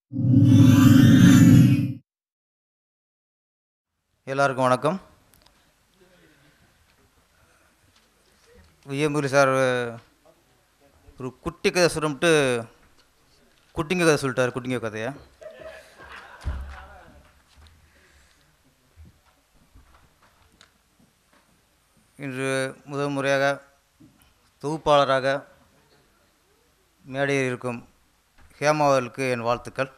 எல்லாருக்கும் வணக்கம் விஜயமுரளி சார் ஒரு குட்டி கதை சொல்லிட்டு குட்டிங்க கதை சொல்லிட்டார் குட்டிங்க கதையை இன்று முதல் முறையாக தொகுப்பாளராக மேடையில் இருக்கும் ஹேமாவலுக்கு என் வாழ்த்துக்கள்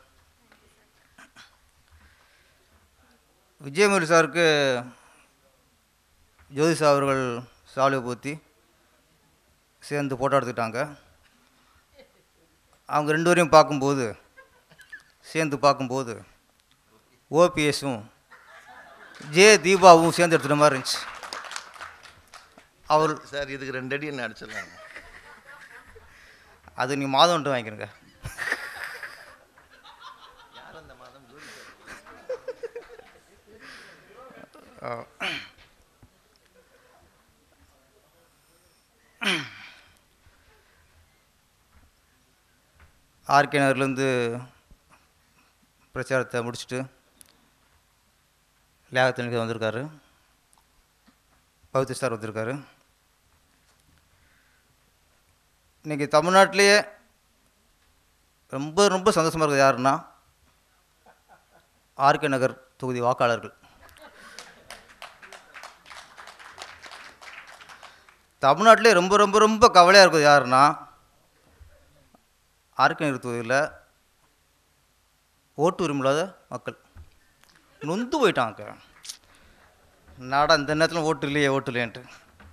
விஜயமுரளி சாருக்கு ஜோதிஷா அவர்கள் சாலை பூத்தி சேர்ந்து ஃபோட்டோ எடுத்துக்கிட்டாங்க அவங்க ரெண்டு பேரையும் பார்க்கும்போது சேர்ந்து பார்க்கும்போது ஓபிஎஸும் ஜே தீபாவும் சேர்ந்து எடுத்துகிற மாதிரி இருந்துச்சு அவர் சார் இதுக்கு ரெண்டு அடி என்ன அடிச்சிடலாம் அது நீ மாதம் வந்துட்டு வாங்கிக்கிறங்க ஆர்கே நகர்லேருந்து பிரச்சாரத்தை முடிச்சுட்டு லேகத்தனுக்கு வந்திருக்காரு பவித்ர சார் வந்திருக்காரு இன்றைக்கி தமிழ்நாட்டிலேயே ரொம்ப ரொம்ப சந்தோஷமாக இருக்குது யாருன்னா ஆர்கே நகர் தொகுதி வாக்காளர்கள் தமிழ்நாட்டிலே ரொம்ப ரொம்ப ரொம்ப கவலையாக இருக்குது யாருன்னா ஆர்கே நகர் தொகுதியில் ஓட்டு உரிமை இல்லாத மக்கள் நொந்து போயிட்டாங்க நாடா இந்த நேரத்தில் ஓட்டு இல்லையே ஓட்டு இல்லையன்ட்டு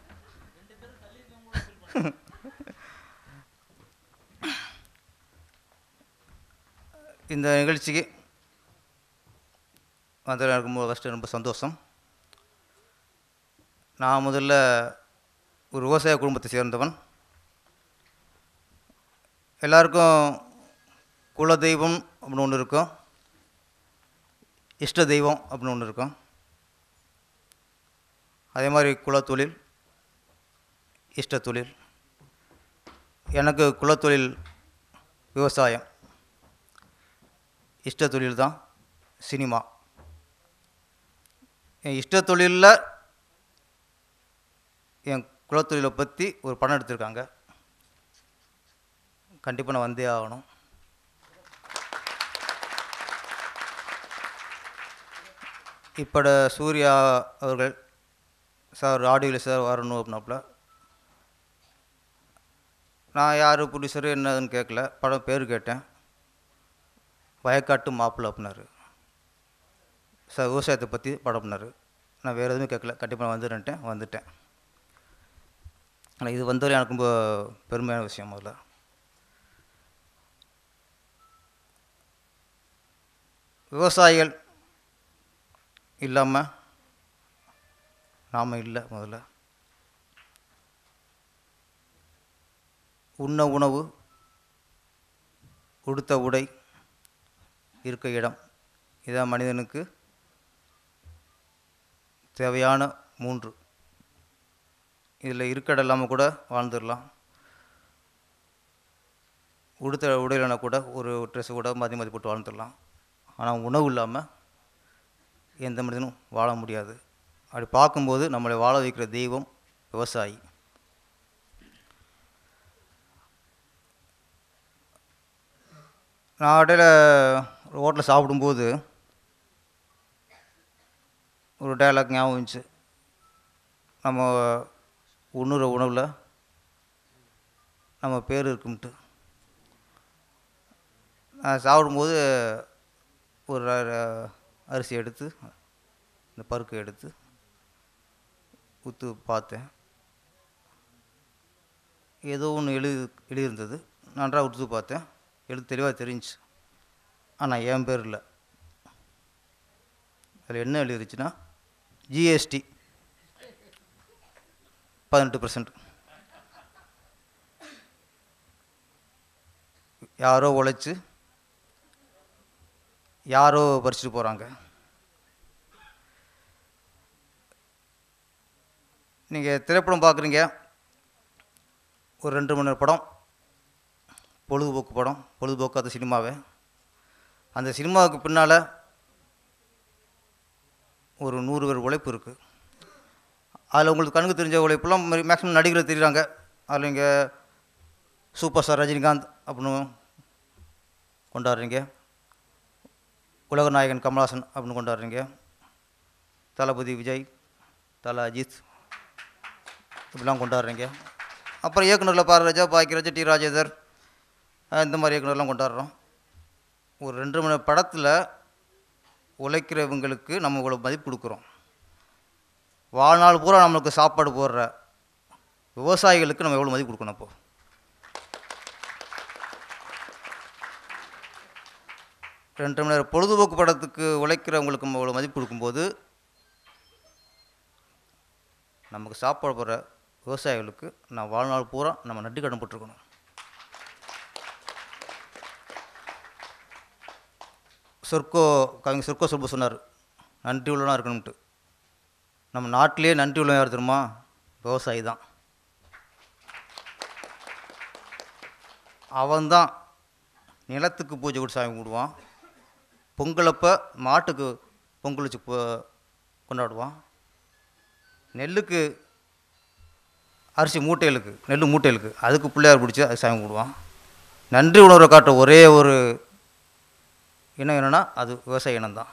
இந்த நிகழ்ச்சிக்கு வந்து எனக்கு ரொம்ப ஃபஸ்ட்டு ரொம்ப சந்தோஷம் நான் முதல்ல ஒரு விவசாய குடும்பத்தை சேர்ந்தவன் எல்லாருக்கும் குல தெய்வம் அப்படின்னு ஒன்று இருக்கும் இஷ்ட தெய்வம் அப்படின்னு ஒன்று இருக்கும் அதே மாதிரி குலத்தொழில் இஷ்ட தொழில் எனக்கு குலத்தொழில் விவசாயம் இஷ்ட தொழில் தான் சினிமா என் இஷ்ட தொழிலில் என் குலத்தொழிலை பற்றி ஒரு படம் எடுத்திருக்காங்க கண்டிப்பாக நான் வந்தே ஆகணும் இப்போ சூர்யா அவர்கள் சார் ஆடியோவில் சார் வரணும் அப்படின்னாப்புல நான் யார் ப்ரொடியூசரு என்னதுன்னு கேட்கல படம் பேர் கேட்டேன் வயக்காட்டு மாப்பிள்ளை அப்படின்னாரு சார் விவசாயத்தை பற்றி படம் பண்ணார் நான் வேறு எதுவுமே கேட்கல கண்டிப்பாக நான் வந்துடுன்ட்டேன் வந்துட்டேன் ஆனால் இது வந்தவரை எனக்கு ரொம்ப பெருமையான விஷயம் முதல்ல விவசாயிகள் இல்லாமல் நாம் இல்லை முதல்ல உண்ண உணவு உடுத்த உடை இருக்க இடம் இதான் மனிதனுக்கு தேவையான மூன்று இதில் இருக்கட இல்லாமல் கூட வாழ்ந்துடலாம் உடுத்த உடையிலனா கூட ஒரு ட்ரெஸ்ஸு கூட மதி மதி போட்டு வாழ்ந்துடலாம் ஆனால் உணவு இல்லாமல் எந்த மனிதனும் வாழ முடியாது அப்படி பார்க்கும்போது நம்மளை வாழ வைக்கிற தெய்வம் விவசாயி நான் இடையில ஒரு ஹோட்டலில் சாப்பிடும்போது ஒரு டயலாக் ஞாபகம் இருந்துச்சு நம்ம உண்ணுற உணவில் நம்ம பேர் இருக்கும்ட்டு நான் சாப்பிடும்போது ஒரு அ- அரிசி எடுத்து இந்த பருக்கை எடுத்து உத்து பார்த்தேன் ஏதோ ஒன்று எழுதி எழுதியிருந்தது நன்றாக உத்து பார்த்தேன் எழுத்து தெளிவாக தெரிஞ்சுச்சு ஆனால் என் பேர் இல்லை அதில் என்ன எழுதிருச்சுன்னா ஜிஎஸ்டி பதினெட்டு பர்சன்ட் யாரோ உழைச்சி யாரோ பறிச்சுட்டு போகிறாங்க நீங்கள் திரைப்படம் பார்க்குறீங்க ஒரு ரெண்டு மணி நேரம் படம் பொழுதுபோக்கு படம் பொழுதுபோக்காத சினிமாவே அந்த சினிமாவுக்கு பின்னால் ஒரு நூறு பேர் உழைப்பு இருக்குது அதில் உங்களுக்கு கண்ணுக்கு தெரிஞ்ச உழைப்புலாம் மேக்ஸிமம் நடிகர்கள் தெரியுறாங்க அதில் இங்கே சூப்பர் ஸ்டார் ரஜினிகாந்த் அப்படின்னு கொண்டாடுறீங்க உலக நாயகன் கமல்ஹாசன் அப்படின்னு கொண்டாடுறீங்க தளபதி விஜய் தல அஜித் இப்படிலாம் கொண்டாடுறீங்க அப்புறம் இயக்குனரில் பாரராஜா பாக்கியராஜா டி ராஜேந்தர் அஹ் இந்த மாதிரி இயக்குனர்லாம் கொண்டாடுறோம் ஒரு ரெண்டு மணி படத்தில் உழைக்கிறவங்களுக்கு நம்ம இவ்வளோ மதிப்பு கொடுக்குறோம் வாழ்நாள் பூரா நம்மளுக்கு சாப்பாடு போடுற விவசாயிகளுக்கு நம்ம எவ்வளோ மதிப்பு கொடுக்கணும் அப்போ ரெண்டு மணி நேரம் பொழுதுபோக்கு படத்துக்கு உழைக்கிறவங்களுக்கு நம்ம இவ்வளோ மதிப்பு கொடுக்கும்போது நமக்கு சாப்பாடு போடுற விவசாயிகளுக்கு நான் வாழ்நாள் பூரா நம்ம நன்றி கடன் பட்டிருக்கணும் சொர்க்கோ கவிஞர் சொர்க்கோ சொல்பு சொன்னார் நன்றி உள்ளனா இருக்கணும்ட்டு நம்ம நாட்டிலே நன்றி உள்ளவன் யார் தெரியுமா விவசாயி தான் அவன்தான் நிலத்துக்கு பூஜை கூட சாமி கும்பிடுவான் பொங்கலப்போ மாட்டுக்கு பொங்கல் வச்சு கொ- கொண்டாடுவான் நெல்லுக்கு அரிசி மூட்டைகளுக்கு நெல் மூட்டைகளுக்கு அதுக்கு பிள்ளையார் பிடிச்சி அது சாமி கும்பிடுவான் நன்றி உணர்வை காட்டுற ஒரே ஒரு இனம் என்னென்னா அது விவசாய இனம்தான்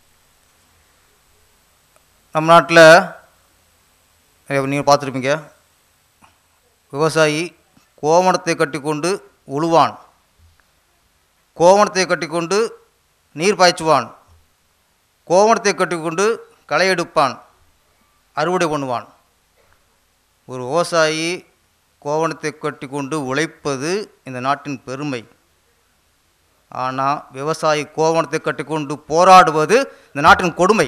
நம்ம நாட்டில் நீங்கள் பார்த்துருப்பீங்க விவசாயி கோமணத்தை கட்டிக்கொண்டு உழுவான் கோவணத்தை கட்டிக்கொண்டு நீர் பாய்ச்சுவான் கோவணத்தை கட்டிக்கொண்டு களை எடுப்பான் அறுவடை பண்ணுவான் ஒரு விவசாயி கோவணத்தை கட்டிக்கொண்டு உழைப்பது இந்த நாட்டின் பெருமை ஆனால் விவசாயி கோவணத்தை கட்டிக்கொண்டு போராடுவது இந்த நாட்டின் கொடுமை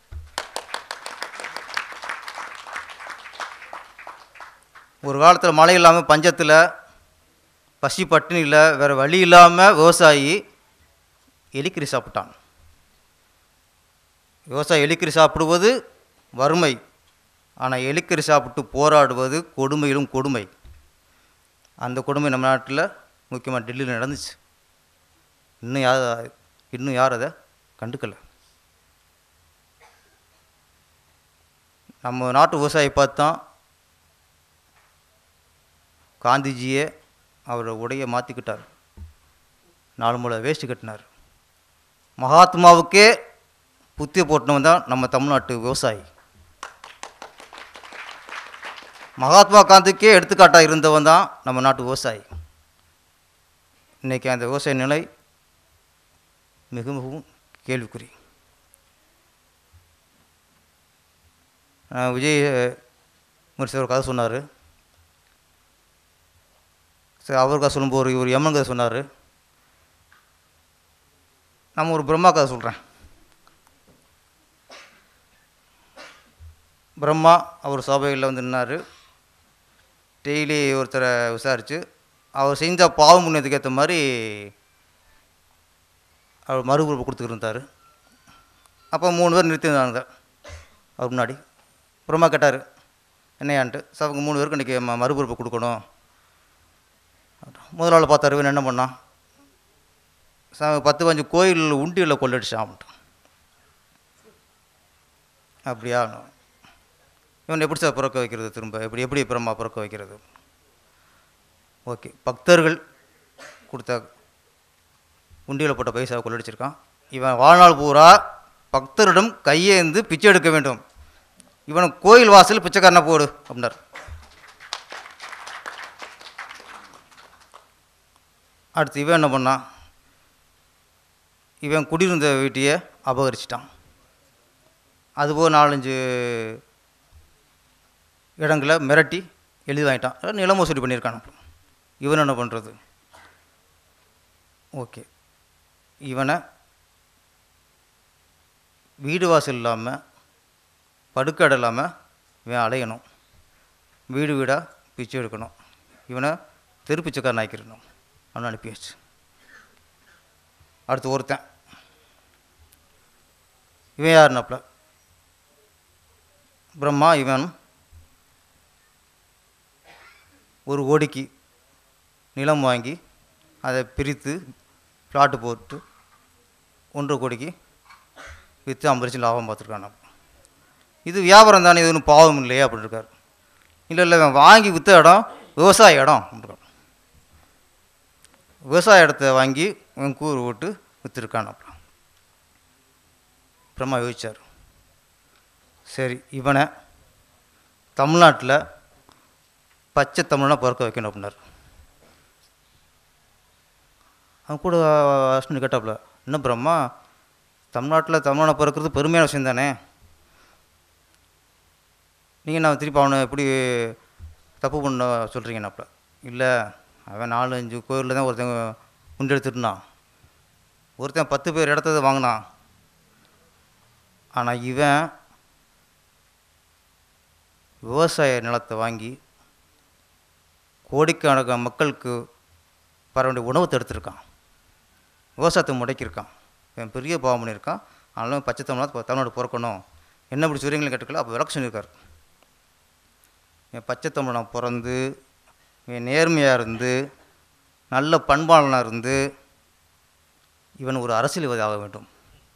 ஒரு காலத்தில் மழை இல்லாமல் பஞ்சத்தில் பசி பட்டினியில் வேறு வழி இல்லாமல் விவசாயி எலிக்கறி சாப்பிட்டான் விவசாயி எலிக்கறி சாப்பிடுவது வறுமை ஆனால் எலிக்கறி சாப்பிட்டு போராடுவது கொடுமையிலும் கொடுமை அந்த கொடுமை நம்ம நாட்டில் முக்கியமாக டெல்லியில் நடந்துச்சு இன்னும் யார் இன்னும் யார் அதை கண்டுக்கலை நம்ம நாட்டு விவசாயி பார்த்தா காந்திஜியே அவரோட உடையை மாற்றிக்கிட்டார் நாலு மூளை வேஷ்டி கட்டினார் மகாத்மாவுக்கே புத்திய போட்டவன் தான் நம்ம தமிழ்நாட்டு விவசாயி மகாத்மா காந்திக்கே எடுத்துக்காட்டாக இருந்தவன் தான் நம்ம நாட்டு விவசாயி இன்றைக்கி அந்த விவசாய நிலை மிக மிகவும் கேள்விக்குறி அஹ் விஜய் முரசு ஒரு கதை சொன்னார் சரி அவர் கதை சொல்லும்போது ஒரு ஒரு யமன் கதை சொன்னார் நம்ம ஒரு பிரம்மா கதை சொல்கிறேன் பிரம்மா அவர் சபையில் வந்து நின்னார் டெய்லி ஒருத்தரை விசாரித்து அவர் செஞ்ச பாவ புண்ணியத்துக்கு ஏற்ற மாதிரி அவர் மறுபொறுப்பு கொடுத்துக்கிட்டு அப்போ மூணு பேர் நிறுத்தியிருந்தாங்க அவர் முன்னாடி பிரம்மா கேட்டார் என்னையான்ட்டு ஸோ அவங்க மூணு பேருக்கு இன்றைக்கி ம மறுபொறுப்பு கொடுக்கணும் முதலாளி பார்த்தாரு இவன் என்ன பண்ணான் ச பத்து பஞ்சு கோயில் உண்டியில் கொள்ளடிச்சான் அப்படியா இவன் எப்படி சார் பிறக்க வைக்கிறது திரும்ப எப்படி எப்படி பிரம்மா பிறக்க வைக்கிறது ஓகே பக்தர்கள் கொடுத்த உண்டியில் போட்ட பைசாவை கொள்ளடிச்சிருக்கான் இவன் வாழ்நாள் பூரா பக்தரிடம் கையேந்து பிச்சை எடுக்க வேண்டும் இவன் கோயில் வாசல் பிச்சைக்காரனை போடு அப்படின்னார் அடுத்து இவன் என்ன பண்ணான் இவன் குடியிருந்த வீட்டையே அபகரிச்சிட்டான் அதுபோல் நாலஞ்சு இடங்களை மிரட்டி எழுதி வாங்கிட்டான் அதாவது நில மோசடி பண்ணியிருக்கான் இவன் என்ன பண்ணுறது ஓகே இவனை வீடு வாசல் இல்லாமல் படுக்கடை இல்லாமல் இவன் அலையணும் வீடு வீடாக பிச்சை எடுக்கணும் இவனை தெரு பிச்சைக்காரன் ஆக்கிடணும் அவனை அனுப்பியாச்சு அடுத்து ஒருத்தன் இவன் யாருனாப்புல பிரம்மா இவன் ஒரு கோடிக்கு நிலம் வாங்கி அதை பிரித்து பிளாட்டு போட்டு ஒன்றரை கோடிக்கு விற்று ஐம்பது லட்சம் லாபம் பார்த்துருக்கான் இது வியாபாரம் தானே இது ஒன்றும் பாவம் இல்லையே அப்படின்னு இருக்கார் இல்லை இல்லை இவன் வாங்கி விற்ற இடம் விவசாய இடம் அப்படின்றான். விவசாய இடத்த வாங்கி இவன் கூறு போட்டு விற்றுருக்கான் அப்புறம் அப்புறமா யோசிச்சார் சரி இவனை தமிழ்நாட்டில் பச்சை தமிழனாக பிறக்க வைக்கணும் அப்படின்னார் அவன் கூட அஸ்வினி கேட்டாப்புல என்ன பிரம்மா தமிழ்நாட்டில் தமிழனை பிறக்கிறது பெருமையான விஷயம் தானே நீங்கள் நான் திருப்பி அவனை எப்படி தப்பு பண்ண சொல்கிறீங்கன்னாப்புல இல்லை அவன் நாலு அஞ்சு கோயிலில் தான் ஒருத்தன் உண்டு எடுத்துட்டுனான் ஒருத்தன் பத்து பேர் இடத்த வாங்கினான் ஆனால் இவன் விவசாய நிலத்தை வாங்கி கோடிக்கணக்கான மக்களுக்கு வர வேண்டிய உணவு எடுத்திருக்கான் விவசாயத்தை முடக்கியிருக்கான் இவன் பெரிய பாவம் பண்ணியிருக்கான் ஆனாலும் பச்சை தமிழ்நாடு தமிழ்நாடு பிறக்கணும் என்ன இப்படி சொல்கிறீங்களே கேட்டுக்கல அப்போ விளக்கம் சொல்லியிருக்கார் இவன் பச்சை தமிழனாக பிறந்து இவன் நேர்மையாக இருந்து நல்ல பண்பாளனாக இருந்து இவன் ஒரு அரசியல்வாதி ஆக வேண்டும்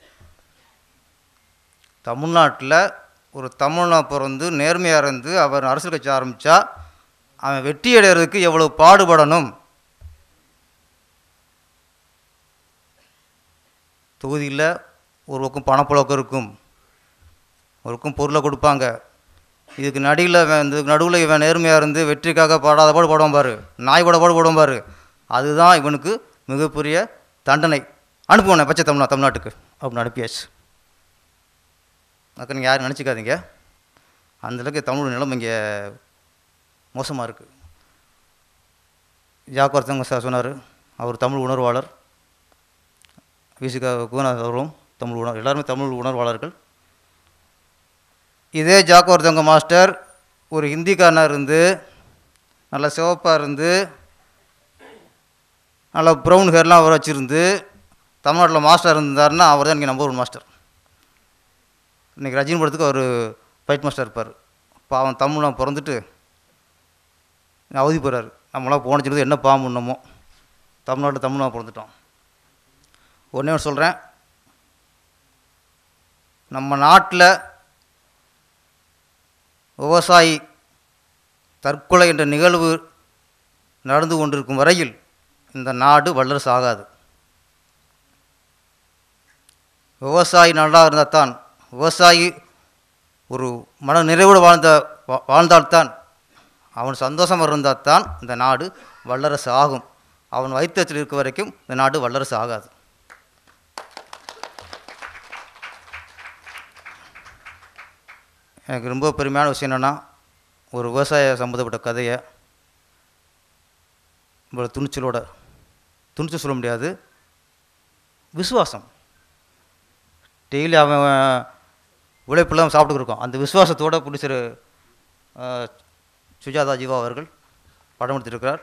தமிழ்நாட்டில் ஒரு தமிழனாக பிறந்து நேர்மையாக இருந்து அவன் அரசியல் கட்சி ஆரம்பித்தா அவன் வெற்றி அடைகிறதுக்கு எவ்வளோ பாடுபடணும் தொகுதியில் ஒரு பக்கம் பணப்புழக்கம் இருக்கும் ஒரு பக்கம் பொருளை கொடுப்பாங்க இதுக்கு நடியில் இந்த நடுவில் இவன் நேர்மையாக இருந்து வெற்றிக்காக பாடாத பாடு போடுவான் பாரு நாய் கூட பாடு போடுவான் பாரு அதுதான் இவனுக்கு மிகப்பெரிய தண்டனை அனுப்புவானே பச்சை தமிழ்நா தமிழ்நாட்டுக்கு அப்படின்னு அனுப்பியாச்சு அதுக்கு நீங்கள் யாரும் நினச்சிக்காதீங்க அந்தளவுக்கு தமிழ் நிலம் இங்கே மோசமாக இருக்குது ஜாக் ஒருத்தவங்க சார் சொன்னார் அவர் தமிழ் உணர்வாளர் விசிகா குணாத் அவரும் தமிழ் உணர் எல்லாருமே தமிழ் உணர்வாளர்கள் இதே ஜாக் ஒருத்தவங்க மாஸ்டர் ஒரு ஹிந்திக்காரனாக இருந்து நல்லா சிவப்பாக இருந்து நல்லா ப்ரௌன் ஹேர்லாம் அவர் வச்சுருந்து தமிழ்நாட்டில் மாஸ்டர் இருந்தாருன்னா அவர் தான் இங்கே நம்பர் ஒன் மாஸ்டர் இன்றைக்கி ரஜினி படத்துக்கு அவர் ஃபைட் மாஸ்டர் இருப்பார் பாவம் தமிழ்லாம் பிறந்துட்டு அவதி போகிறார் நம்மளாம் போன சொல்லுது என்ன பாவம் பண்ணமோ தமிழ்நாட்டில் தமிழ்நாடு பிறந்துட்டோம் ஒன்றே ஒன்று சொல்கிறேன் நம்ம நாட்டில் விவசாயி தற்கொலை என்ற நிகழ்வு நடந்து கொண்டிருக்கும் வரையில் இந்த நாடு வல்லரசு ஆகாது விவசாயி நல்லா இருந்தால் தான் விவசாயி ஒரு மன நிறைவோடு வாழ்ந்த வா- வாழ்ந்தால்தான் அவன் சந்தோஷமாக இருந்தால் தான் இந்த நாடு வல்லரசு ஆகும் அவன் வயிற்றத்தில் இருக்க வரைக்கும் இந்த நாடு வல்லரசு ஆகாது எனக்கு ரொம்ப பெருமையான விஷயம் என்னென்னா ஒரு விவசாய சம்மந்தப்பட்ட கதையை இவ்வளோ துணிச்சலோட துணிச்சல் சொல்ல முடியாது விசுவாசம் டெய்லி அவன் உழைப்பெல்லாம் சாப்பிட்டு இருக்கோம் அந்த விசுவாசத்தோட ப்ரொடியூசர் சுஜாதா ஜீவா அவர்கள் படம் எடுத்திருக்கிறார்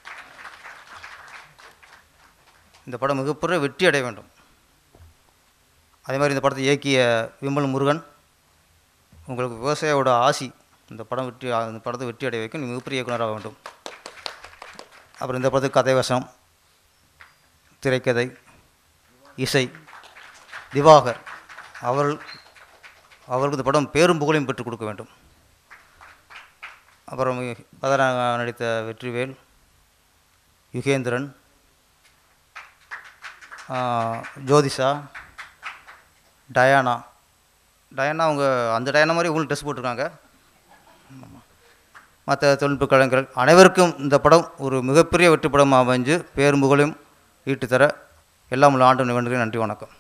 இந்த படம் மிகப்பெரிய வெற்றி அடைய வேண்டும் அதே மாதிரி இந்த படத்தை இயக்கிய விமல் முருகன் உங்களுக்கு விவசாயியோட ஆசி இந்த படம் வெற்றி இந்த படத்தை வெற்றி அடைய வைக்கும் நீ மிகப்பெரிய இயக்குனராக வேண்டும் அப்புறம் இந்த படத்துக்கு கதை வசனம் திரைக்கதை இசை திவாகர் அவர்கள் அவருக்கு இந்த படம் பேரும் புகழையும் பெற்றுக் கொடுக்க வேண்டும் அப்புறம் கதாநாயக நடித்த வெற்றிவேல் யுகேந்திரன் ஆ, ஜோதிஷா டயானா டயானா அவங்க அந்த டயானா மாதிரி உங்களுக்கு ட்ரெஸ் போட்டிருக்காங்க மற்ற தொழில்நுட்ப கலைஞர்கள் அனைவருக்கும் இந்த படம் ஒரு மிகப்பெரிய வெற்றி படமாக அமைஞ்சு பேரும் புகழையும் ஈட்டு தர எல்லாம் உள்ள ஆண்டு வேண்டுகிறேன் நன்றி வணக்கம்